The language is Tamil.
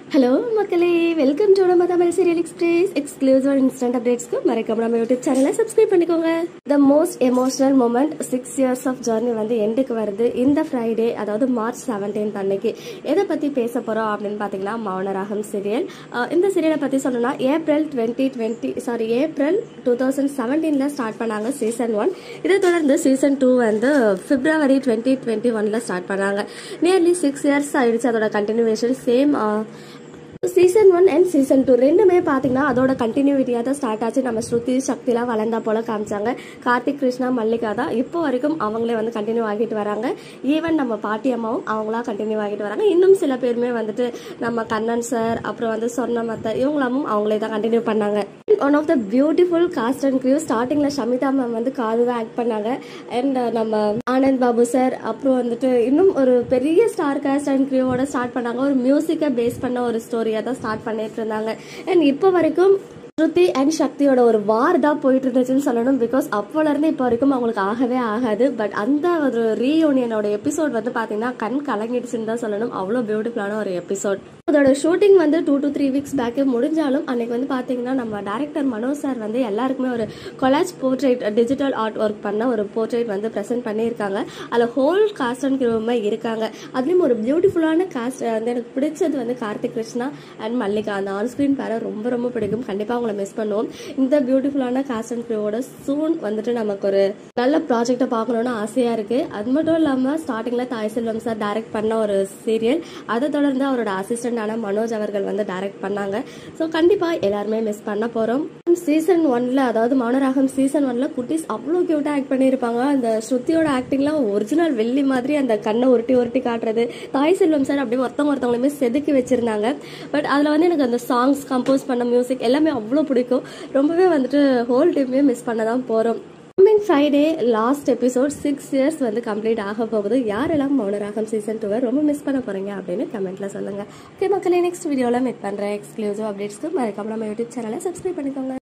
ஹலோ மக்களே வெல்கம் டு நம்ம Tamil serial express exclusive instant அப்டேட்ஸ்க்கு மறக்காம நம்ம யூடியூப் சேனலை சப்ஸ்கிரைப் பண்ணிக்கோங்க the most emotional moment six years of journey வந்து எண்டுக்கு வருது இந்த ஃப்ரைடே அதாவது மார்ச் செவன்டீன்த் அன்னைக்கு எதை பற்றி பேச போகிறோம் அப்படின்னு பார்த்தீங்கன்னா மௌனராகம் சீரியல் இந்த சீரியலை பற்றி சொல்லணும்னா April twenty twenty sorry April two thousand செவன்டீனில் ஸ்டார்ட் பண்ணாங்க சீசன் ஒன் இதை தொடர்ந்து சீசன் டூ வந்து பிப்ரவரி டுவெண்ட்டி டுவெண்ட்டி ஒனில் ஸ்டார்ட் பண்ணாங்க நியர்லி சிக்ஸ் இயர்ஸ் ஆயிடுச்சு அதோட continuation same season one and season two ரெண்டுமே பார்த்தீங்கன்னா அதோட கண்டினியூட்டியாக தான் ஸ்டார்ட் ஆச்சு நம்ம ஸ்ருதி சக்திலாம் வளர்ந்தா போல காமிச்சாங்க கார்த்திக் கிருஷ்ணா மல்லிகா தான் இப்போ வரைக்கும் அவங்களே வந்து கண்டினியூ ஆகிட்டு வராங்க ஈவன் நம்ம பாட்டி அம்மாவும் அவங்களா கண்டினியூ ஆகிட்டு வராங்க இன்னும் சில பேருமே வந்துட்டு நம்ம கண்ணன் சார் அப்புறம் வந்து சொர்ணமத்த இவங்களாமும் அவங்களே தான் கண்டினியூ பண்ணாங்க one of the beautiful cast and crew ஸ்டார்டிங்கில் ஷமிதா மேம் வந்து காதுவாக ஆக்ட் பண்ணாங்க அண்ட் நம்ம ஆனந்த் பாபு சார் அப்புறம் வந்துட்டு இன்னும் ஒரு பெரிய ஸ்டார் காஸ்ட் அண்ட் கிரியூவோட ஸ்டார்ட் பண்ணாங்க ஒரு மியூசிக்கை பேஸ் பண்ண ஒரு ஸ்டோரியாக தான் ஸ்டார்ட் பண்ணிட்டு இருந்தாங்க அண்ட் இப்போ வரைக்கும் ஸ்ருதி அண்ட் சக்தியோட ஒரு வார் தான் போயிட்டு இருந்துச்சுன்னு சொல்லணும் பிகாஸ் அப்போல இருந்து இப்போ வரைக்கும் அவங்களுக்கு ஆகவே ஆகாது பட் அந்த ஒரு ரீயூனியனோட எபிசோட் வந்து பார்த்தீங்கன்னா கண் கலங்கிடுச்சுன்னு தான் சொல்லணும் அவ்வளோ பியூட்டிஃபுல்லான ஒரு எபிசோட் அதோட ஷூட்டிங் வந்து டூ டு த்ரீ வீக்ஸ் பேக்கே முடிஞ்சாலும் அன்னைக்கு வந்து பார்த்தீங்கன்னா நம்ம டேரக்டர் மனோஜ் சார் வந்து எல்லாருக்குமே ஒரு collage portrait digital art work பண்ண ஒரு போர்ட்ரேட் வந்து ப்ரெசென்ட் பண்ணியிருக்காங்க அதில் ஹோல் காஸ்ட் அண்ட் கிரூமே இருக்காங்க அதுலேயும் ஒரு பியூட்டிஃபுல்லான காஸ்ட் வந்து எனக்கு பிடிச்சது வந்து கார்த்திக் கிருஷ்ணா அண்ட் மல்லிகா அந்த ஆன்ஸ்கிரீன் பேரை ரொம்ப ரொம்ப பிடிக்கும் கண்டிப்பாக அவங்கள மிஸ் பண்ணுவோம் இந்த பியூட்டிஃபுல்லான காஸ்ட் அண்ட் கிரூவோட சூன் வந்துட்டு நமக்கு ஒரு நல்ல ப்ராஜெக்டை பார்க்கணுன்னு ஆசையாக இருக்குது அது மட்டும் இல்லாமல் ஸ்டார்டிங்கில் தாய் செல்வம் சார் டைரக்ட் பண்ண ஒரு சீரியல் அதை தொடர்ந்து அவரோட அசிஸ்டண்டான மனோஜ் அவர்கள் வந்து டைரக்ட் பண்ணாங்க ஸோ கண்டிப்பாக எல்லாருமே மிஸ் பண்ண போகிறோம் சீசன் ஒன்ல அதாவது மௌனராகம் சீசன் ஒன்ல குட்டீஸ் அவ்வளோ க்யூட்டாக ஆக்ட் பண்ணியிருப்பாங்க அந்த ஸ்ருதியோட ஆக்டிங்லாம் ஒரிஜினல் வெள்ளி மாதிரி அந்த கண்ணை உருட்டி உருட்டி காட்டுறது தாய் செல்வம் சார் அப்படியே ஒருத்தவங்க ஒருத்தவங்களுமே செதுக்கி வச்சிருந்தாங்க பட் அதில் வந்து எனக்கு அந்த சாங்ஸ் கம்போஸ் பண்ண மியூசிக் எல்லாமே அவ்வளோ பிடிக்கும் ரொம்பவே வந்துட்டு ஹோல் டீமே மிஸ் பண்ண தான் போகிறோம் coming Friday last episode six years வந்து கம்ப்ளீட் ஆக போகுது யாரெல்லாம் மௌனராகம் சீசன் டூவை ரொம்ப மிஸ் பண்ண போறீங்க அப்படின்னு கமெண்ட்ல சொல்லுங்க ஓகே மக்களே நெக்ஸ்ட் வீடியோவில் மீட் பண்ணுறேன் எக்ஸ்க்ளூசிவ் அப்டேட்ஸ்க்கு மறக்காம நம்ம யூடியூப் சேனலை சப்ஸ்கிரைப் பண்ணிக்கோங்க